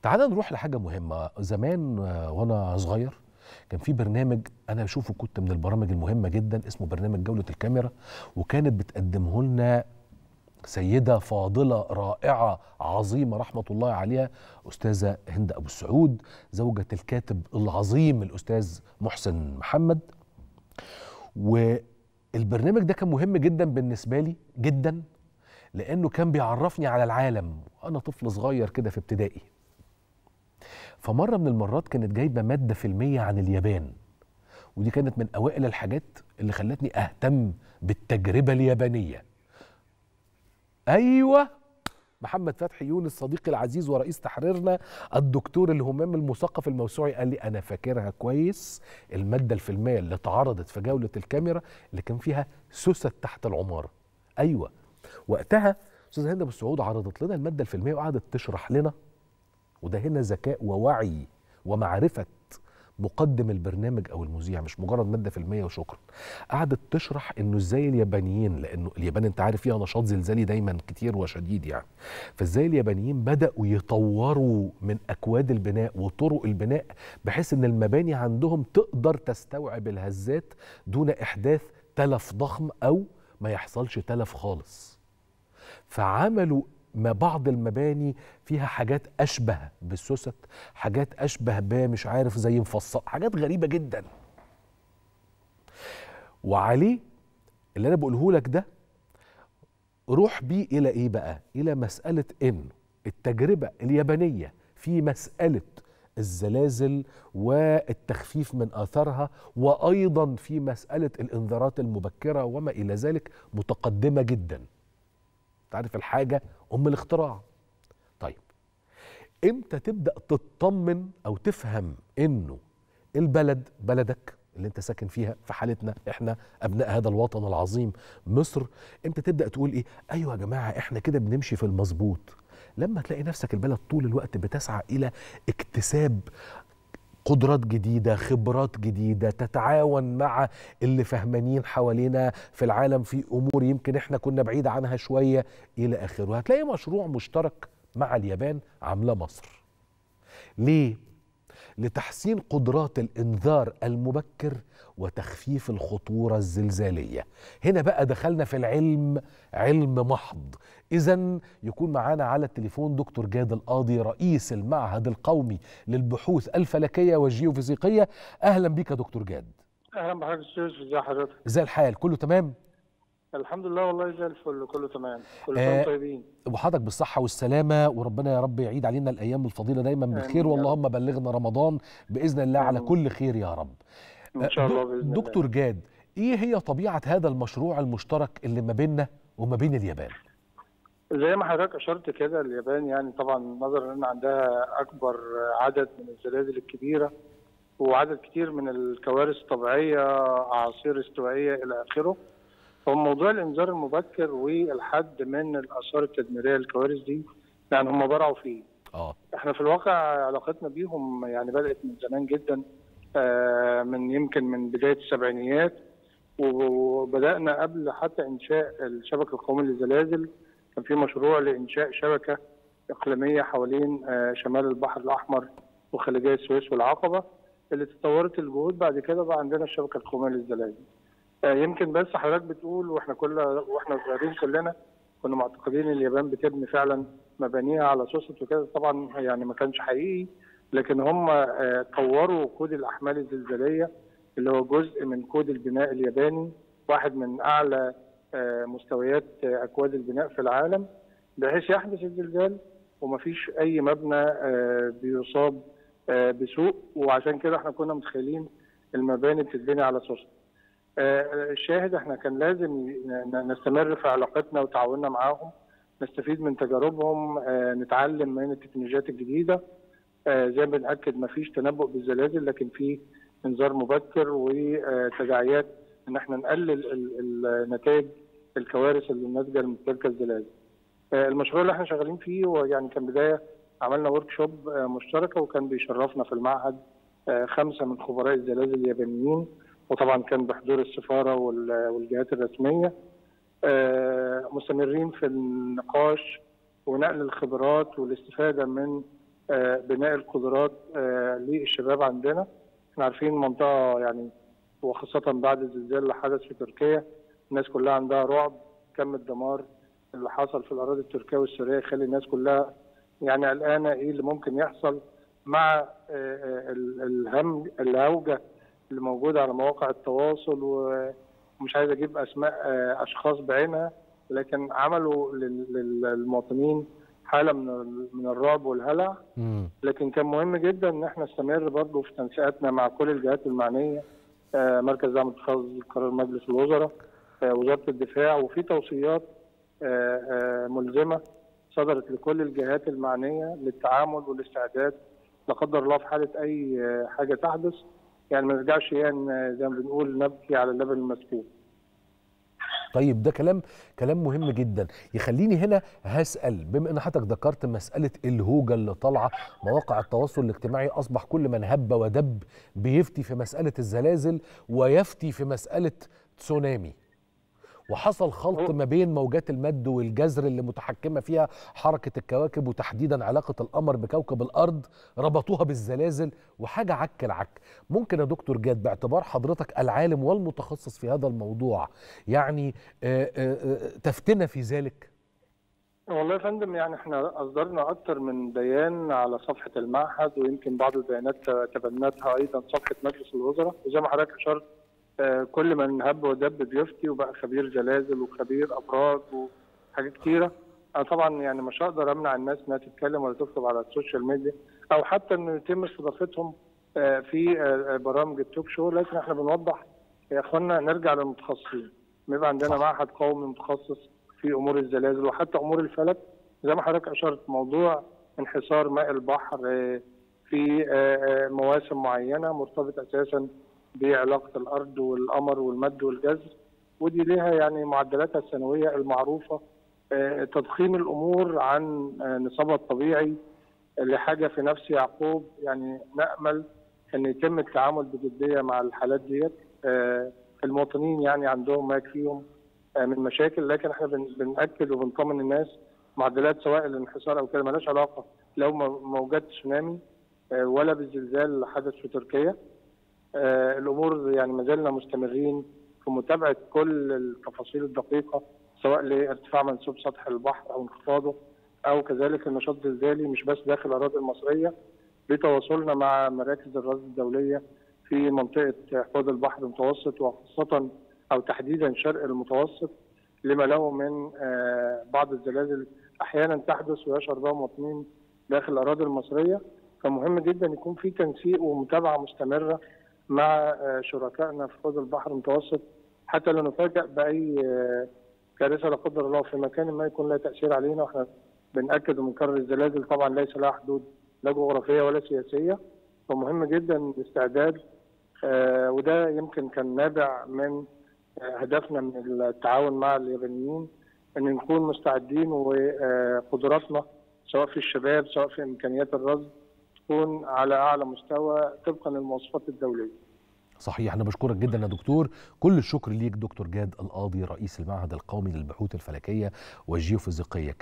تعال نروح لحاجه مهمه زمان آه، وانا صغير كان في برنامج انا بشوفه كنت من البرامج المهمه جدا اسمه برنامج جوله الكاميرا وكانت بتقدمه لنا سيده فاضله رائعه عظيمه رحمه الله عليها استاذه هند ابو السعود زوجة الكاتب العظيم الاستاذ محسن محمد والبرنامج ده كان مهم جدا بالنسبه لي جدا لانه كان بيعرفني على العالم انا طفل صغير كده في ابتدائي فمره من المرات كانت جايبه ماده فيلميه عن اليابان ودي كانت من اوائل الحاجات اللي خلتني اهتم بالتجربه اليابانيه ايوه محمد فتحي يونس صديقي العزيز ورئيس تحريرنا الدكتور الهمام المثقف الموسوعي قال لي انا فاكرها كويس الماده الفيلميه اللي اتعرضت في جوله الكاميرا اللي كان فيها سوست تحت العماره ايوه وقتها استاذه هند ابو السعود عرضت لنا الماده الفيلميه وقعدت تشرح لنا وده هنا ذكاء ووعي ومعرفه مقدم البرنامج او المذيع مش مجرد ماده فيلميه وشكرا قعدت تشرح انه ازاي اليابانيين لانه اليابان انت عارف فيها نشاط زلزالي دايما كتير وشديد يعني فازاي اليابانيين بداوا يطوروا من اكواد البناء وطرق البناء بحيث ان المباني عندهم تقدر تستوعب الهزات دون احداث تلف ضخم او ما يحصلش تلف خالص فعملوا ما بعض المباني فيها حاجات اشبه بالسوست حاجات اشبه بمش عارف زي مفصل حاجات غريبه جدا وعليه اللي انا بقوله لك ده روح بيه الى ايه بقى الى مساله ان التجربه اليابانيه في مساله الزلازل والتخفيف من اثارها وايضا في مساله الانذارات المبكره وما الى ذلك متقدمه جدا تعرف الحاجه ام الاختراع طيب امتى تبدا تطمن او تفهم انه البلد بلدك اللي انت ساكن فيها في حالتنا احنا ابناء هذا الوطن العظيم مصر امتى تبدا تقول ايه ايوه يا جماعه احنا كده بنمشي في المظبوط لما تلاقي نفسك البلد طول الوقت بتسعى الى اكتساب قدرات جديدة خبرات جديدة تتعاون مع اللي فهمانين حوالينا في العالم في أمور يمكن إحنا كنا بعيد عنها شوية إلى آخره هتلاقي مشروع مشترك مع اليابان عاملاه مصر ليه؟ لتحسين قدرات الإنذار المبكر وتخفيف الخطورة الزلزالية هنا بقى دخلنا في العلم علم محض إذا يكون معانا على التليفون دكتور جاد القاضي رئيس المعهد القومي للبحوث الفلكية والجيوفيزيقية أهلا بك يا دكتور جاد اهلا بحضرتك استاذ يوسف ازي حضرتك ازاي الحال كله تمام الحمد لله والله زي الفل كله تمام كل آه، سنه وانتم طيبين وحضرتك بالصحة والسلامة وربنا يا رب يعيد علينا الأيام الفضيلة دايما آمين بالخير يا رب. واللهم بلغنا رمضان بإذن الله على آمين. كل خير يا رب ان شاء الله دك- باذن الله دكتور جاد ايه هي طبيعة هذا المشروع المشترك اللي ما بيننا وما بين اليابان زي ما حضرتك اشرت كده اليابان يعني طبعا نظرا ان عندها اكبر عدد من الزلازل الكبيره وعدد كتير من الكوارث الطبيعيه اعاصير استوائيه الى اخره فموضوع الانذار المبكر والحد من الاثار التدميريه للكوارث دي يعني هم برعوا فيه اه احنا في الواقع علاقتنا بيهم يعني بدات من زمان جدا آه، من يمكن من بدايه السبعينيات وبدانا قبل حتى انشاء الشبكه القوميه للزلازل كان في مشروع لانشاء شبكه اقليميه حوالين آه، شمال البحر الاحمر وخليجي السويس والعقبه اللي تطورت الجهود بعد كده بقى عندنا الشبكه القوميه للزلازل. آه، يمكن بس حضرتك بتقول واحنا كل واحنا صغيرين كلنا كنا معتقدين ان اليابان بتبني فعلا مبانيها على سوست وكده طبعا يعني ما كانش حقيقي لكن هم آه، طوروا كود الاحمال الزلزاليه اللي هو جزء من كود البناء الياباني واحد من اعلى آه، مستويات آه، اكواد البناء في العالم بحيث يحدث الزلزال ومفيش اي مبنى آه، بيصاب آه، بسوء وعشان كده احنا كنا متخيلين المباني بتتبني على سوست آه، الشاهد احنا كان لازم ن- نستمر في علاقتنا وتعاوننا معاهم نستفيد من تجاربهم آه، نتعلم من التكنولوجيات الجديده آه، زي ما بنأكد مفيش تنبؤ بالزلازل لكن في انذار مبكر وتداعيات ان احنا نقلل ال- ال- نتائج الكوارث اللي ناتجه من تلك الزلازل. آه، المشروع اللي احنا شغالين فيه هو يعني كان بدايه عملنا ورك شوب مشتركه وكان بيشرفنا في المعهد آه، خمسه من خبراء الزلازل اليابانيين وطبعا كان بحضور السفاره وال- والجهات الرسميه آه، مستمرين في النقاش ونقل الخبرات والاستفاده من آه، بناء القدرات آه، للشباب عندنا احنا عارفين منطقه يعني وخاصه بعد الزلزال اللي حدث في تركيا الناس كلها عندها رعب كم الدمار اللي حصل في الاراضي التركيه والسوريه يخلي الناس كلها يعني قلقانه ايه اللي ممكن يحصل مع آه، آه، ال- الهم الهوجه اللي موجوده على مواقع التواصل ومش عايز اجيب اسماء آه، اشخاص بعينها لكن عملوا لل- لل- للمواطنين حاله من ال- من الرعب والهلع مم. لكن كان مهم جدا ان احنا نستمر برضه في تنسيقاتنا مع كل الجهات المعنيه آه، مركز دعم اتخاذ قرار مجلس الوزراء آه، وزاره الدفاع وفي توصيات آه، آه، ملزمه صدرت لكل الجهات المعنيه للتعامل والاستعداد لا قدر الله في حاله اي آه، حاجه تحدث يعني ما نرجعش يعني زي ما بنقول نبكي على اللبن المسكوب طيب ده كلام كلام مهم جدا يخليني هنا هسأل بما ان حضرتك ذكرت مسألة الهوجة اللي طالعة مواقع التواصل الاجتماعي اصبح كل من هب ودب بيفتي في مسألة الزلازل ويفتي في مسألة تسونامي وحصل خلط ما بين موجات المد والجزر اللي متحكمة فيها حركة الكواكب وتحديدا علاقة القمر بكوكب الأرض ربطوها بالزلازل وحاجة عك العك ممكن يا دكتور جاد باعتبار حضرتك العالم والمتخصص في هذا الموضوع يعني آه، آه، آه، تفتنا في ذلك والله يا فندم يعني احنا اصدرنا اكثر من بيان على صفحه المعهد ويمكن بعض البيانات تبنتها ايضا صفحه مجلس الوزراء وزي ما حضرتك اشرت آه، كل من هب ودب بيفتي وبقى خبير زلازل وخبير ابراج وحاجات كتيره انا طبعا يعني مش هقدر امنع الناس انها تتكلم ولا تكتب على السوشيال ميديا او حتى انه يتم استضافتهم آه، في آه، برامج التوك شو لكن احنا بنوضح يا اخوانا نرجع للمتخصصين بيبقى عندنا معهد قومي متخصص في امور الزلازل وحتى امور الفلك زي ما حضرتك اشرت موضوع انحسار ماء البحر آه، في آه، آه، مواسم معينه مرتبط اساسا بعلاقه الارض والقمر والمد والجزر ودي ليها يعني معدلاتها السنويه المعروفه آه، تضخيم الامور عن آه، نصابها الطبيعي لحاجه في نفس يعقوب يعني نامل ان يتم التعامل بجديه مع الحالات ديت آه، المواطنين يعني عندهم ما يكفيهم آه، من مشاكل لكن احنا بن- بناكد وبنطمن الناس معدلات سواء الانحسار او كده مالهاش علاقه لو مو- موجات تسونامي آه، ولا بالزلزال اللي حدث في تركيا آه، الامور يعني ما زلنا مستمرين في متابعه كل التفاصيل الدقيقه سواء لارتفاع منسوب سطح البحر او انخفاضه او كذلك النشاط الزلزالي مش بس داخل الاراضي المصريه بتواصلنا مع مراكز الرصد الدوليه في منطقه حوض البحر المتوسط وخاصه او تحديدا شرق المتوسط لما له من آه، بعض الزلازل احيانا تحدث ويشعر بها مواطنين داخل الاراضي المصريه فمهم جدا يكون في تنسيق ومتابعه مستمره مع آه، شركائنا في حوض البحر المتوسط حتى لا نفاجأ باي آه، كارثه لا قدر الله في مكان ما يكون لها تاثير علينا واحنا بناكد وبنكرر الزلازل طبعا ليس لها حدود لا جغرافيه ولا سياسيه فمهم جدا الاستعداد آه، وده يمكن كان نابع من آه، هدفنا من التعاون مع اليابانيين ان نكون مستعدين وقدراتنا سواء في الشباب سواء في امكانيات الرصد تكون على اعلى مستوى طبقا للمواصفات الدوليه. صحيح انا بشكرك جدا يا دكتور كل الشكر ليك دكتور جاد القاضي رئيس المعهد القومي للبحوث الفلكيه والجيوفيزيقيه